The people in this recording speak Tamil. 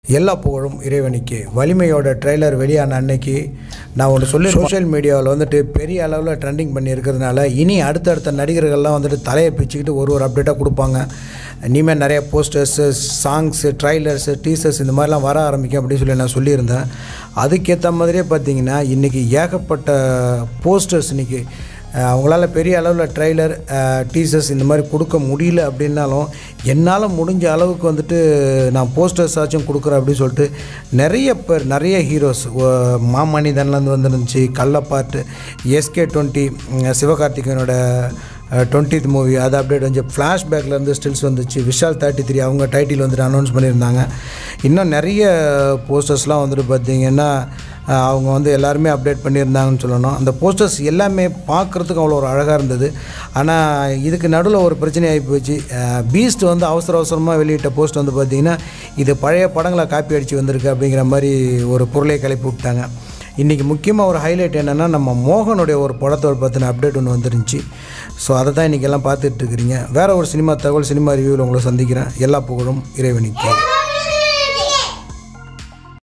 எல்லா புகழும் இறைவனுக்கு வலிமையோட ட்ரெய்லர் வெளியான அன்னைக்கு நான் ஒன்று சொல்லி சோஷியல் மீடியாவில் வந்துட்டு பெரிய அளவில் ட்ரெண்டிங் பண்ணி இருக்கிறதுனால இனி அடுத்தடுத்த நடிகர்கள்லாம் வந்துட்டு தலையை பிச்சுக்கிட்டு ஒரு ஒரு அப்டேட்டாக கொடுப்பாங்க இனிமேல் நிறைய போஸ்டர்ஸு சாங்ஸு ட்ரைலர்ஸு டீசர்ஸ் இந்த மாதிரிலாம் வர ஆரம்பிக்கும் அப்படின்னு சொல்லி நான் சொல்லியிருந்தேன் அதுக்கேற்ற மாதிரியே பார்த்தீங்கன்னா இன்றைக்கி ஏகப்பட்ட போஸ்டர்ஸ் இன்றைக்கி அவங்களால பெரிய அளவில் ட்ரைலர் டீசர்ஸ் இந்த மாதிரி கொடுக்க முடியல அப்படின்னாலும் என்னால் முடிஞ்ச அளவுக்கு வந்துட்டு நான் போஸ்டர்ஸ் ஆச்சும் கொடுக்குறேன் அப்படின்னு சொல்லிட்டு நிறைய பேர் நிறைய ஹீரோஸ் மாமணிதன்லேருந்து வந்துருந்துச்சு கள்ளப்பாட்டு எஸ்கே டுவெண்ட்டி சிவகார்த்திகேயனோட டுவெண்ட்டித் மூவி அது அப்டேட் வந்து ஃப்ளாஷ்பேக்லேருந்து ஸ்டில்ஸ் வந்துச்சு விஷால் தேர்ட்டி த்ரீ அவங்க டைட்டில் வந்துட்டு அனௌன்ஸ் பண்ணியிருந்தாங்க இன்னும் நிறைய போஸ்டர்ஸ்லாம் வந்துட்டு பார்த்தீங்கன்னா அஹ், அவங்க வந்து எல்லாருமே அப்டேட் பண்ணியிருந்தாங்கன்னு சொல்லணும் அந்த போஸ்டர்ஸ் எல்லாமே பார்க்குறதுக்கு அவ்வளோ ஒரு அழகாக இருந்தது ஆனால் இதுக்கு நடுவில் ஒரு பிரச்சனை ஆகி போச்சு பீஸ்ட் வந்து அவசர அவசரமாக வெளியிட்ட போஸ்ட் வந்து பார்த்திங்கன்னா இது பழைய படங்களை காப்பி அடித்து வந்திருக்கு அப்படிங்கிற மாதிரி ஒரு பொருளை கிளப்பி விட்டாங்க இன்றைக்கி முக்கியமாக ஒரு ஹைலைட் என்னென்னா நம்ம மோகனுடைய ஒரு படத்தோட பற்றின அப்டேட் ஒன்று வந்துருந்துச்சு ஸோ அதை தான் இன்றைக்கி எல்லாம் பார்த்துட்டு இருக்கிறீங்க வேறு ஒரு சினிமா தகவல் சினிமா ரிவ்யூவில் உங்களை சந்திக்கிறேன் எல்லா புகழும் இறைவனுக்கு